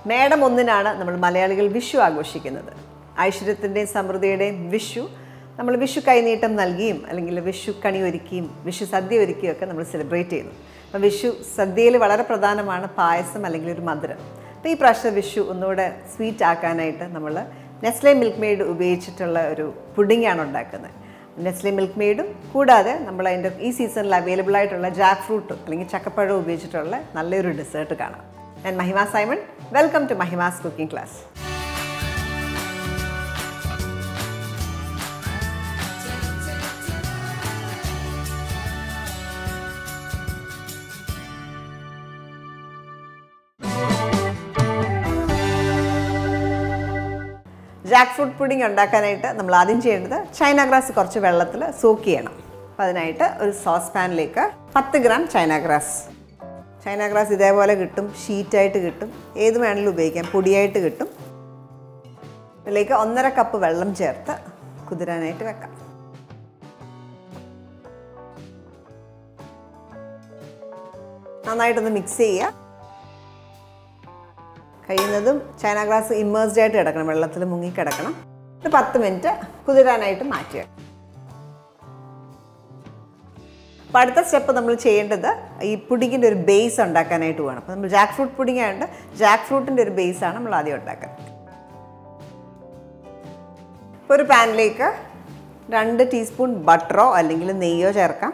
മേടം ഒന്നിനാണ് നമ്മൾ മലയാളികൾ വിഷു ആഘോഷിക്കുന്നത് ഐശ്വര്യത്തിൻ്റെയും സമൃദ്ധിയുടെയും വിഷു നമ്മൾ വിഷു കൈനീട്ടം നൽകിയും അല്ലെങ്കിൽ വിഷു കണി ഒരുക്കിയും വിഷു സദ്യ ഒരുക്കിയും ഒക്കെ നമ്മൾ സെലിബ്രേറ്റ് ചെയ്യുന്നു അപ്പോൾ വിഷു സദ്യയിൽ വളരെ പ്രധാനമാണ് പായസം അല്ലെങ്കിൽ ഒരു മധുരം അപ്പോൾ ഈ പ്രാവശ്യം വിഷു ഒന്നുകൂടെ സ്വീറ്റ് ആക്കാനായിട്ട് നമ്മൾ നെസ്ലെ മിൽക്ക് മെയ്ഡ് ഉപയോഗിച്ചിട്ടുള്ള ഒരു പുഡിങ്ങാണ് ഉണ്ടാക്കുന്നത് നെസ്ലെ മിൽക്ക് മെയ്ഡും കൂടാതെ നമ്മൾ അതിൻ്റെ ഈ സീസണിൽ അവൈലബിൾ ആയിട്ടുള്ള ജാക്ക് ഫ്രൂട്ട് അല്ലെങ്കിൽ ചക്കപ്പഴം ഉപയോഗിച്ചിട്ടുള്ള നല്ലൊരു ഡെസേർട്ട് കാണാം ഞാൻ Mahima Simon welcome to Mahima's cooking class jackfruit pudding ഉണ്ടാക്കാനായിട്ട് നമ്മൾ ആദ്യം ചെയ്യേണ്ടത് ചൈന ഗ്രാസ് കുറച്ച് വെള്ളത്തിൽ സോക്ക് ചെയ്യണം അപ്പോൾ അതിനായിട്ട് ഒരു സോസ് പാനിലേക്ക് പത്ത് gram China grass China grass ഇതേപോലെ കിട്ടും ഷീറ്റായിട്ട് കിട്ടും ഏത് വേണമെങ്കിലും ഉപയോഗിക്കാം പൊടിയായിട്ട് കിട്ടും ഇതിലേക്ക് ഒന്നര കപ്പ് വെള്ളം ചേർത്ത് കുതിരാനായിട്ട് വെക്കാം നന്നായിട്ടൊന്ന് മിക്സ് ചെയ്യുക കഴിയുന്നതും ചൈന ഗ്ലാസ് ഇമ്മേഴ്സ്ഡ് ആയിട്ട് കിടക്കണം വെള്ളത്തിൽ മുങ്ങി കിടക്കണം ഒരു പത്ത് മിനിറ്റ് കുതിരാനായിട്ട് മാറ്റുക അപ്പോൾ അടുത്ത സ്റ്റെപ്പ് നമ്മൾ ചെയ്യേണ്ടത് ഈ പുഡിങ്ങിൻ്റെ ഒരു ബേസ് ഉണ്ടാക്കാനായിട്ട് വേണം അപ്പോൾ നമ്മൾ ജാക്ക് ഫ്രൂട്ട് പുഡിംഗ് ആയതുകൊണ്ട് ജാക്ക് ഫ്രൂട്ടിൻ്റെ ഒരു ബേസാണ് നമ്മൾ ആദ്യം ഉണ്ടാക്കുന്നത് ഇപ്പോൾ ഒരു പാനിലേക്ക് രണ്ട് ടീസ്പൂൺ ബട്ടറോ അല്ലെങ്കിൽ നെയ്യോ ചേർക്കാം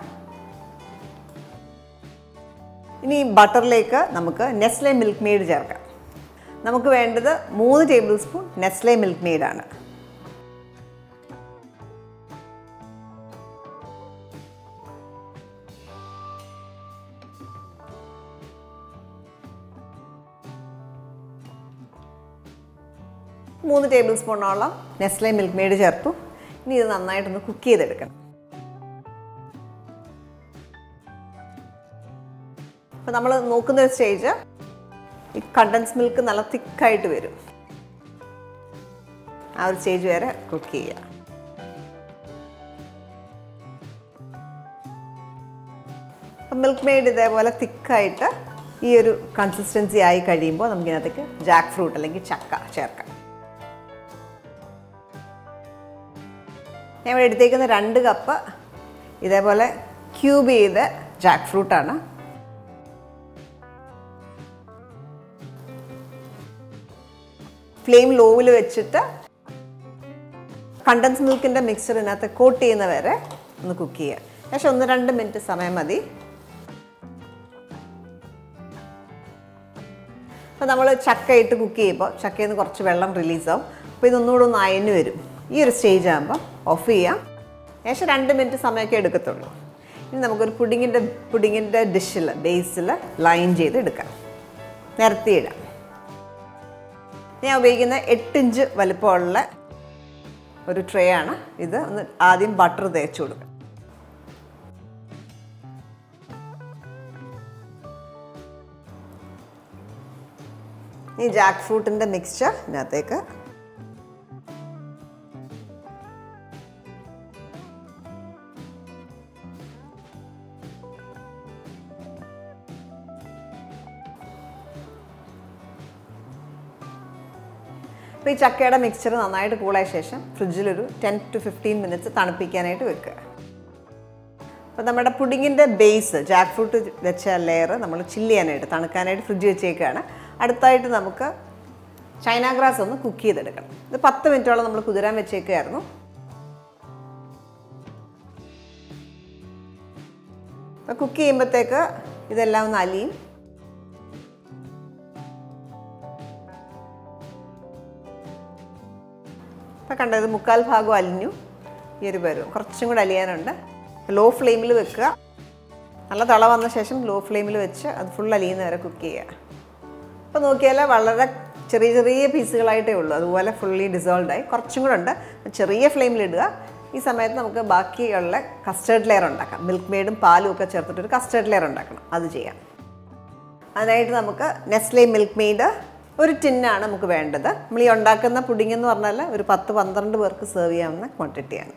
ഇനി ഈ ബട്ടറിലേക്ക് നമുക്ക് നെസ്ലെ മിൽക്ക് മെയ്ഡ് ചേർക്കാം നമുക്ക് വേണ്ടത് മൂന്ന് ടേബിൾ സ്പൂൺ നെസ്ലെ മിൽക്ക് മെയ്ഡാണ് മൂന്ന് ടേബിൾ സ്പൂണോളം നെസ്ലെ മിൽക്ക് മെയ്ഡ് ചേർത്തു ഇനി ഇത് നന്നായിട്ടൊന്ന് കുക്ക് ചെയ്തെടുക്കണം അപ്പോൾ നമ്മൾ നോക്കുന്ന ഒരു സ്റ്റേജ് ഈ കണ്ടൻസ് മിൽക്ക് നല്ല തിക്കായിട്ട് വരും ആ ഒരു സ്റ്റേജ് വരെ കുക്ക് ചെയ്യുക അപ്പം മിൽക്ക് മെയ്ഡ് ഇതേപോലെ തിക്കായിട്ട് ഈ ഒരു കൺസിസ്റ്റൻസി ആയി കഴിയുമ്പോൾ നമുക്കിതിനകത്തേക്ക് ജാക്ക് ഫ്രൂട്ട് അല്ലെങ്കിൽ ചക്ക ചേർക്കാം ഞാൻ ഇവിടെ എടുത്തേക്കുന്ന രണ്ട് കപ്പ് ഇതേപോലെ ക്യൂബ് ചെയ്ത ജാക്ക് ഫ്രൂട്ടാണ് ഫ്ലെയിം ലോവിൽ വെച്ചിട്ട് കണ്ടൻസ് മിൽക്കിൻ്റെ മിക്സർ ഇതിനകത്ത് കോട്ട് ചെയ്യുന്ന വരെ ഒന്ന് കുക്ക് ചെയ്യുക പക്ഷേ ഒന്ന് രണ്ട് മിനിറ്റ് സമയം മതി അപ്പോൾ നമ്മൾ ചക്ക ഇട്ട് കുക്ക് ചെയ്യുമ്പോൾ ചക്കയിൽ നിന്ന് കുറച്ച് വെള്ളം റിലീസാവും അപ്പോൾ ഇതൊന്നുകൂടെ ഒന്ന് അയഞ്ഞു വരും ഈ ഒരു സ്റ്റേജ് ആകുമ്പോൾ ഓഫ് ചെയ്യാം ഏകദേശം രണ്ട് മിനിറ്റ് സമയമൊക്കെ എടുക്കത്തുള്ളൂ ഇനി നമുക്കൊരു പുഡിങ്ങിൻ്റെ പുഡിങ്ങിൻ്റെ ഡിഷിൽ ബേസിൽ ലൈൻ ചെയ്ത് എടുക്കാം നിരത്തിയിടാം ഞാൻ ഉപയോഗിക്കുന്ന എട്ട് ഇഞ്ച് വലുപ്പമുള്ള ഒരു ട്രേ ആണ് ഇത് ഒന്ന് ആദ്യം ബട്ടർ തേച്ച് കൊടുക്കുക ഈ ജാക്ക് ഫ്രൂട്ടിൻ്റെ മിക്സ്ചർ ഇതിനകത്തേക്ക് അപ്പോൾ ഈ ചക്കയുടെ മിക്സ്ചർ നന്നായിട്ട് കൂളായ ശേഷം ഫ്രിഡ്ജിലൊരു ടെൻ ടു ഫിഫ്റ്റീൻ മിനിറ്റ്സ് തണുപ്പിക്കാനായിട്ട് വെക്കുക അപ്പോൾ നമ്മുടെ പുഡിങ്ങിൻ്റെ ബേസ് ജാക്ക് ഫ്രൂട്ട് വെച്ച ലെയർ നമ്മൾ ചില്ല് ചെയ്യാനായിട്ട് തണുക്കാനായിട്ട് ഫ്രിഡ്ജ് വെച്ചേക്കാണ് അടുത്തായിട്ട് നമുക്ക് ചൈന ഗ്രാസ് ഒന്ന് കുക്ക് ചെയ്തെടുക്കണം ഇത് പത്ത് മിനിറ്റോളം നമ്മൾ കുതിരാൻ വെച്ചേക്കായിരുന്നു അപ്പോൾ കുക്ക് ചെയ്യുമ്പോഴത്തേക്ക് ഇതെല്ലാം ഒന്ന് അലിയും ഇപ്പം കണ്ടത് മുക്കാൽ ഭാഗം അലിഞ്ഞു ഈ ഒരു പരുവം കുറച്ചും കൂടെ അലിയാനുണ്ട് ലോ ഫ്ലെയിമിൽ വെക്കുക നല്ല തള വന്ന ശേഷം ലോ ഫ്ലെയിമിൽ വെച്ച് അത് ഫുൾ അലിയുന്ന വരെ കുക്ക് ചെയ്യുക അപ്പോൾ നോക്കിയാൽ വളരെ ചെറിയ ചെറിയ പീസുകളായിട്ടേ ഉള്ളൂ അതുപോലെ ഫുള്ളി ഡിസോൾവ് ആയി കുറച്ചും കൂടെ ഉണ്ട് ചെറിയ ഫ്ലെയിമിൽ ഇടുക ഈ സമയത്ത് നമുക്ക് ബാക്കിയുള്ള കസ്റ്റേർഡ് ലെയർ ഉണ്ടാക്കാം മിൽക്ക് മെയ്ഡും പാലും ഒക്കെ ചേർത്തിട്ട് ഒരു കസ്റ്റേർഡ് ലെയർ ഉണ്ടാക്കണം അത് ചെയ്യാം അതിനായിട്ട് നമുക്ക് നെസ്ലെ മിൽക്ക് മെയ്ഡ് ഒരു ടിന്നാണ് നമുക്ക് വേണ്ടത് നമ്മൾ ഈ ഉണ്ടാക്കുന്ന പുഡിംഗ് എന്ന് പറഞ്ഞാൽ ഒരു പത്ത് പന്ത്രണ്ട് പേർക്ക് സെർവ് ചെയ്യാവുന്ന ക്വാണ്ടിറ്റിയാണ്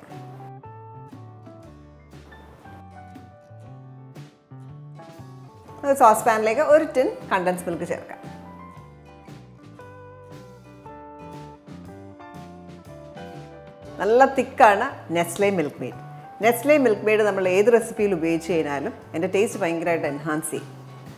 സോസ് പാനിലേക്ക് ഒരു ടിൻ കണ്ടൻസ് മിൽക്ക് ചേർക്കാം നല്ല തിക്കാണ് Nestle Milkmaid Nestle Milkmaid നമ്മൾ ഏത് റെസിപ്പിയിൽ ഉപയോഗിച്ച് കഴിഞ്ഞാലും എൻ്റെ ടേസ്റ്റ് ഭയങ്കരമായിട്ട് എൻഹാൻസ് ചെയ്യും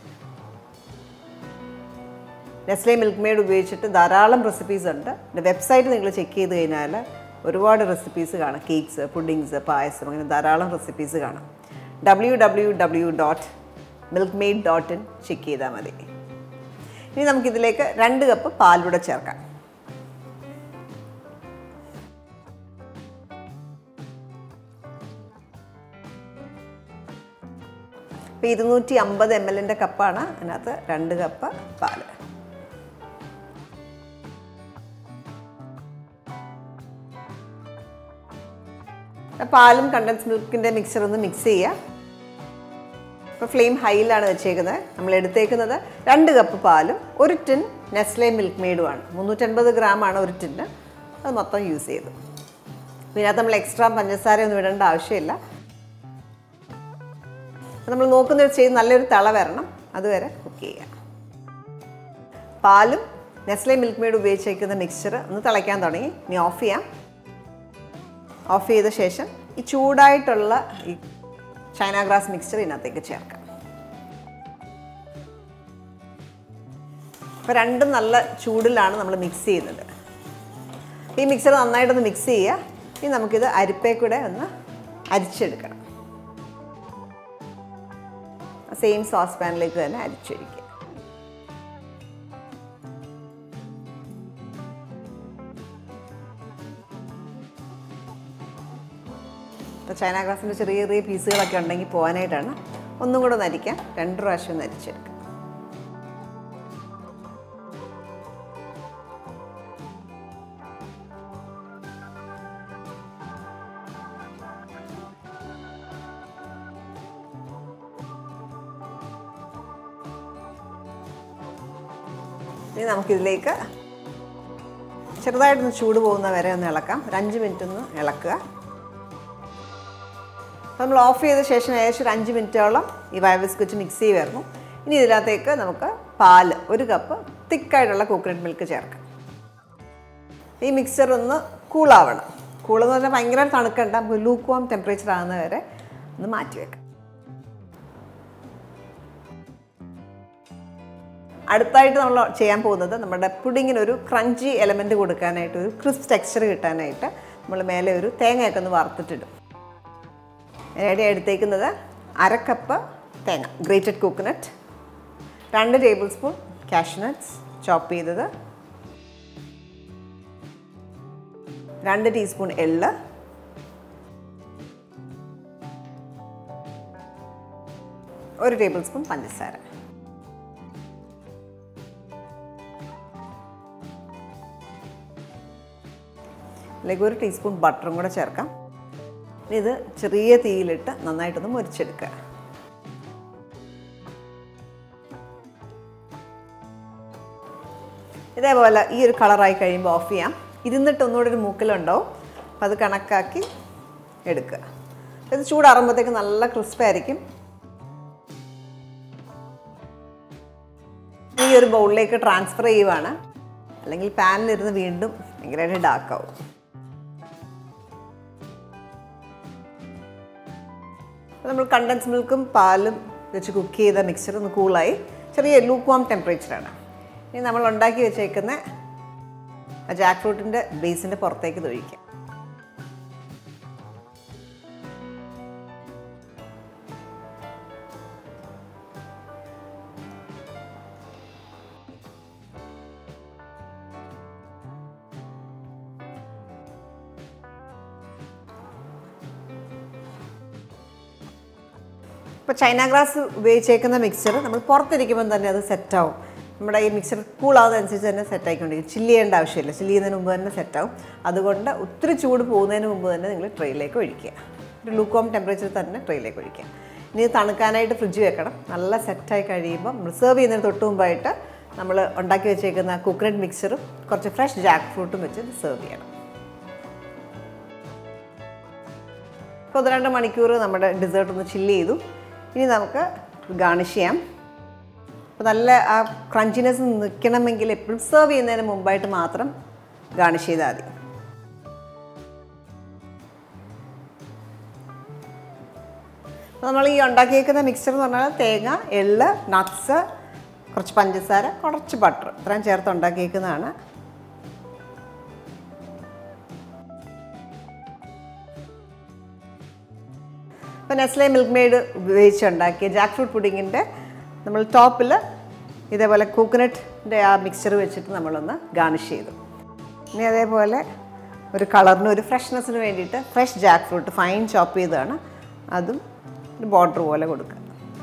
നെസ്ലെ മിൽക്ക് മെയ്ഡ് ഉപയോഗിച്ചിട്ട് ധാരാളം റെസിപ്പീസ് ഉണ്ട് എൻ്റെ വെബ്സൈറ്റ് നിങ്ങൾ ചെക്ക് ചെയ്ത് കഴിഞ്ഞാൽ ഒരുപാട് റെസിപ്പീസ് കാണാം കേക്ക്സ് പുഡിങ്സ് പായസം അങ്ങനെ ധാരാളം റെസിപ്പീസ് കാണാം W W W dot Milkmaid dot in check ചെയ്താൽ മതി ഇനി നമുക്കിതിലേക്ക് രണ്ട് കപ്പ് പാലൂടെ ചേർക്കാം ഇപ്പോൾ ഇരുന്നൂറ്റി അമ്പത് എം എല്ലിൻ്റെ കപ്പാണ് അതിനകത്ത് രണ്ട് കപ്പ് പാല് പാലും കണ്ടൻസ് മിൽക്കിൻ്റെ മിക്സർ ഒന്ന് മിക്സ് ചെയ്യുക ഇപ്പോൾ ഫ്ലെയിം ഹൈയിലാണ് വെച്ചേക്കുന്നത് നമ്മൾ എടുത്തേക്കുന്നത് രണ്ട് കപ്പ് പാലും ഒരു ടിൻ നെസ്ലെ മിൽക്ക് മെയ്ഡുമാണ് മുന്നൂറ്റൻപത് ഗ്രാമാണ് ഒരു ടിന്ന് അത് മൊത്തം യൂസ് ചെയ്തു ഇതിനകത്ത് നമ്മൾ എക്സ്ട്രാ പഞ്ചസാര ഒന്നും ഇടേണ്ട ആവശ്യമില്ല നമ്മൾ നോക്കുന്നത് ചെയ്ത് നല്ലൊരു തള വരണം അതുവരെ കുക്ക് ചെയ്യുക പാലും നെസ്ലെ മിൽക്ക് മെയ്ഡ് ഉപയോഗിച്ചേക്കുന്ന മിക്സ്ചർ ഒന്ന് തിളയ്ക്കാൻ തുടങ്ങി ഇനി ഓഫ് ചെയ്യാം ഓഫ് ചെയ്ത ശേഷം ഈ ചൂടായിട്ടുള്ള ഈ ചൈന ഗ്രാസ് മിക്സ്ചർ ഇതിനകത്തേക്ക് ചേർക്കാം അപ്പോൾ രണ്ടും നല്ല ചൂടിലാണ് നമ്മൾ മിക്സ് ചെയ്യുന്നത് ഈ മിക്സർ നന്നായിട്ടൊന്ന് മിക്സ് ചെയ്യുക ഇനി നമുക്കിത് അരിപ്പേ ഒന്ന് അരിച്ചെടുക്കണം സെയിം സോസ് പാനിലേക്ക് തന്നെ അരിച്ചൊഴിക്കുക ഇപ്പോൾ ചൈന ഗ്രാസിൻ്റെ ചെറിയ ചെറിയ പീസുകളൊക്കെ ഉണ്ടെങ്കിൽ പോകാനായിട്ടാണ് ഒന്നും കൂടെ ഒന്ന് അരിക്കാം രണ്ട് പ്രാവശ്യം ഒന്ന് അരിച്ചെടുക്കാം ഇനി നമുക്കിതിലേക്ക് ചെറുതായിട്ടൊന്ന് ചൂട് പോകുന്ന വരെ ഒന്ന് ഇളക്കാം ഒരു അഞ്ച് മിനിറ്റ് ഒന്ന് ഇളക്കുക നമ്മൾ ഓഫ് ചെയ്ത ശേഷം ഏകദേശം ഒരു അഞ്ച് മിനിറ്റോളം ഈ വയബിസ്ക് വെച്ച് മിക്സ് ചെയ്ത് വരണം ഇനി ഇതിനകത്തേക്ക് നമുക്ക് പാല് ഒരു കപ്പ് തിക്കായിട്ടുള്ള കോക്കനട്ട് മിൽക്ക് ചേർക്കാം ഈ മിക്സർ ഒന്ന് കൂളാവണം കൂളെന്ന് പറഞ്ഞാൽ ഭയങ്കര തണുക്കണ്ട നമുക്ക് ലൂക്ക് വാം ടെമ്പറേച്ചർ ആകുന്ന വരെ ഒന്ന് മാറ്റി വെക്കാം അടുത്തായിട്ട് നമ്മൾ ചെയ്യാൻ പോകുന്നത് നമ്മുടെ പുഡിങ്ങിന് ഒരു ക്രഞ്ചി എലമെൻറ്റ് കൊടുക്കാനായിട്ട് ഒരു ക്രിസ്പ് ടെക്സ്ചർ കിട്ടാനായിട്ട് നമ്മൾ മേലെ ഒരു തേങ്ങയൊക്കെ ഒന്ന് വറുത്തിട്ടിടും അതിനായിട്ട് എടുത്തേക്കുന്നത് അര കപ്പ് തേങ്ങ ഗ്രേറ്റഡ് കോക്കനട്ട് രണ്ട് ടേബിൾ സ്പൂൺ കാഷ്നട്ട്സ് ചോപ്പ് ചെയ്തത് രണ്ട് ടീസ്പൂൺ എള്ള് ഒരു ടേബിൾ സ്പൂൺ പഞ്ചസാര അല്ലെങ്കിൽ ഒരു ടീസ്പൂൺ ബട്ടറും കൂടെ ചേർക്കാം ഇനി ഇത് ചെറിയ തീയിലിട്ട് നന്നായിട്ടൊന്ന് മുരിച്ചെടുക്കുക ഇതേപോലെ ഈ ഒരു കളറായി കഴിയുമ്പോൾ ഓഫ് ചെയ്യാം ഇരുന്നിട്ട് ഒന്നുകൂടെ ഒരു മൂക്കലുണ്ടാവും അപ്പം അത് കണക്കാക്കി എടുക്കുക ഇത് ചൂടാറുമ്പോഴത്തേക്ക് നല്ല ക്രിസ്പ് ആയിരിക്കും ഈ ഒരു ബൗളിലേക്ക് ട്രാൻസ്ഫർ ചെയ്യുവാണ് അല്ലെങ്കിൽ പാനിലിരുന്ന് വീണ്ടും ഭയങ്കരമായിട്ട് ഡാർക്കാവും നമ്മൾ കണ്ടൻസ് മിൽക്കും പാലും വെച്ച് കുക്ക് ചെയ്ത മിക്സർ ഒന്ന് കൂളായി ചെറിയ ലൂക്ക് വാം ടെമ്പറേച്ചറാണ് ഇനി നമ്മൾ ഉണ്ടാക്കി വെച്ചേക്കുന്ന ആ ജാക്ക് ഫ്രൂട്ടിൻ്റെ ബേസിൻ്റെ പുറത്തേക്ക് തൊഴിക്കാം ഇപ്പോൾ ചൈന ഗ്രാസ് ഉപയോഗിച്ചേക്കുന്ന മിക്സർ നമ്മൾ പുറത്തിരിക്കുമ്പോൾ തന്നെ അത് സെറ്റാവും നമ്മുടെ ഈ മിക്സർ കൂളാവുന്നതനുസരിച്ച് തന്നെ സെറ്റായിക്കൊണ്ടിരിക്കും ചില്ലി ചെയ്യേണ്ട ആവശ്യമില്ല ചില്ലി ചെയ്യുന്നതിന് മുമ്പ് തന്നെ സെറ്റാവും അതുകൊണ്ട് ഒത്തിരി ചൂട് പോകുന്നതിന് മുമ്പ് തന്നെ നിങ്ങൾ ട്രെയിലേക്ക് ഒഴിക്കുക ഒരു ലൂക്കോം ടെമ്പറേച്ചർ തന്നെ ട്രെയിലേക്ക് ഒഴിക്കുക ഇനി ഇത് തണുക്കാനായിട്ട് ഫ്രിഡ്ജ് വെക്കണം നല്ല സെറ്റായി കഴിയുമ്പോൾ നമ്മൾ സെർവ് ചെയ്യുന്നതിന് തൊട്ട് മുമ്പായിട്ട് നമ്മൾ ഉണ്ടാക്കി വെച്ചേക്കുന്ന കുക്കറഡ് മിക്സറും കുറച്ച് ഫ്രഷ് ജാക്ക് ഫ്രൂട്ടും വെച്ച് സെർവ് ചെയ്യണം ഇപ്പോൾ ഒന്ന് രണ്ട് മണിക്കൂർ നമ്മുടെ ഡെസേർട്ട് ഒന്ന് ചില്ല് ചെയ്തു ഇനി നമുക്ക് ഗാർണിഷ് ചെയ്യാം അപ്പോൾ നല്ല ആ ക്രഞ്ചിനെസ് നിൽക്കണമെങ്കിൽ എപ്പോഴും സെർവ് ചെയ്യുന്നതിന് മുമ്പായിട്ട് മാത്രം ഗാർണിഷ് ചെയ്താൽ മതി നമ്മൾ ഈ ഉണ്ടാക്കിയേക്കുന്ന മിക്സർ എന്ന് പറഞ്ഞാൽ തേങ്ങ എള്ള് നട്ട്സ് കുറച്ച് പഞ്ചസാര കുറച്ച് ബട്ടർ ഇത്രയും ചേർത്ത് ഉണ്ടാക്കിയേക്കുന്നതാണ് ഇപ്പോൾ നെസ്ലെ മിൽക്ക് മെയ്ഡ് ഉപയോഗിച്ച് ഉണ്ടാക്കിയ ജാക്ക് ഫ്രൂട്ട് പുഡിങ്ങിൻ്റെ നമ്മൾ ടോപ്പിൽ ഇതേപോലെ കോക്കനട്ടിൻ്റെ ആ മിക്സ്ചർ വെച്ചിട്ട് നമ്മളൊന്ന് ഗാർണിഷ് ചെയ്തു ഇനി അതേപോലെ ഒരു കളറിന് ഒരു ഫ്രഷ്നെസ്സിന് വേണ്ടിയിട്ട് fresh jackfruit fine chop ചെയ്തതാണ് അതും ഒരു ബോർഡർ പോലെ കൊടുക്കുക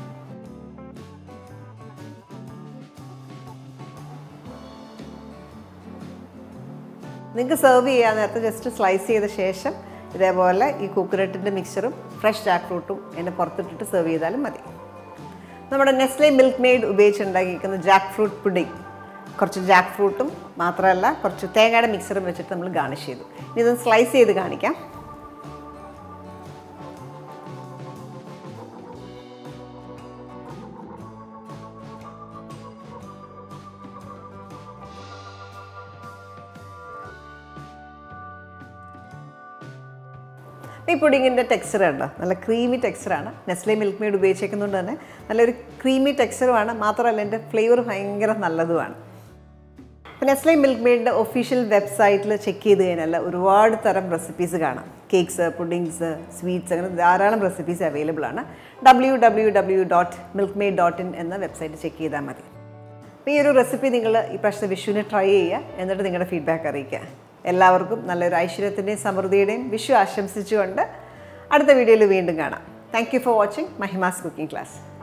നിങ്ങൾക്ക് സെർവ് ചെയ്യാൻ നേരത്തെ ജസ്റ്റ് സ്ലൈസ് ചെയ്ത ശേഷം ഇതേപോലെ ഈ കുക്കനട്ടിൻ്റെ മിക്സറും ഫ്രഷ് ജാക്ക് ഫ്രൂട്ടും അതിൻ്റെ പുറത്തിട്ടിട്ട് സെർവ് ചെയ്താലും മതി നമ്മുടെ നെസ്ലെ മിൽക്ക് മെയ്ഡ് ഉപയോഗിച്ച് ഉണ്ടാക്കിയിരിക്കുന്ന ജാക്ക് ഫ്രൂട്ട് പുഡിംഗ് കുറച്ച് ജാക്ക് ഫ്രൂട്ടും മാത്രമല്ല കുറച്ച് തേങ്ങയുടെ മിക്സറും വെച്ചിട്ട് നമ്മൾ ഗാർണിഷ് ചെയ്തു ഇനി ഇതൊന്ന് സ്ലൈസ് ചെയ്ത് കാണിക്കാം ഈ പുഡിങ്ങിൻ്റെ ടെക്സ്ചർ ഉണ്ടോ നല്ല ക്രീമി ടെക്സ്ചറാണ് നെസ്ലെ മിൽക്ക് മെയ്ഡ് ഉപയോഗിച്ചേക്കുന്നതുകൊണ്ട് തന്നെ നല്ലൊരു ക്രീമി ടെക്സ്ചറുമാണ് മാത്രമല്ല എൻ്റെ ഫ്ലേവർ ഭയങ്കര നല്ലതുമാണ് അപ്പോൾ നെസ്ലെ മിൽക്ക് മെയ്ഡിൻ്റെ ഒഫീഷ്യൽ വെബ്സൈറ്റിൽ ചെക്ക് ചെയ്ത് കഴിഞ്ഞാൽ ഒരുപാട് തരം റെസിപ്പീസ് കാണാം കേക്ക്സ് പുഡിങ്സ് സ്വീറ്റ്സ് അങ്ങനെ ധാരാളം റെസിപ്പീസ് അവൈലബിൾ ആണ് W W W dot Milkmaid dot in എന്ന വെബ്സൈറ്റ് ചെക്ക് ചെയ്താൽ മതി അപ്പോൾ ഈ ഒരു റെസിപ്പി നിങ്ങൾ ഈ പ്രാവശ്യത്തെ വിഷുവിന് ട്രൈ ചെയ്യുക എന്നിട്ട് നിങ്ങളുടെ ഫീഡ്ബാക്ക് അറിയിക്കുക എല്ലാവർക്കും നല്ലൊരു ഐശ്വര്യത്തിൻ്റെയും സമൃദ്ധിയുടെയും വിഷു ആശംസിച്ചുകൊണ്ട് അടുത്ത വീഡിയോയിൽ വീണ്ടും കാണാം thank you for watching Mahima's cooking class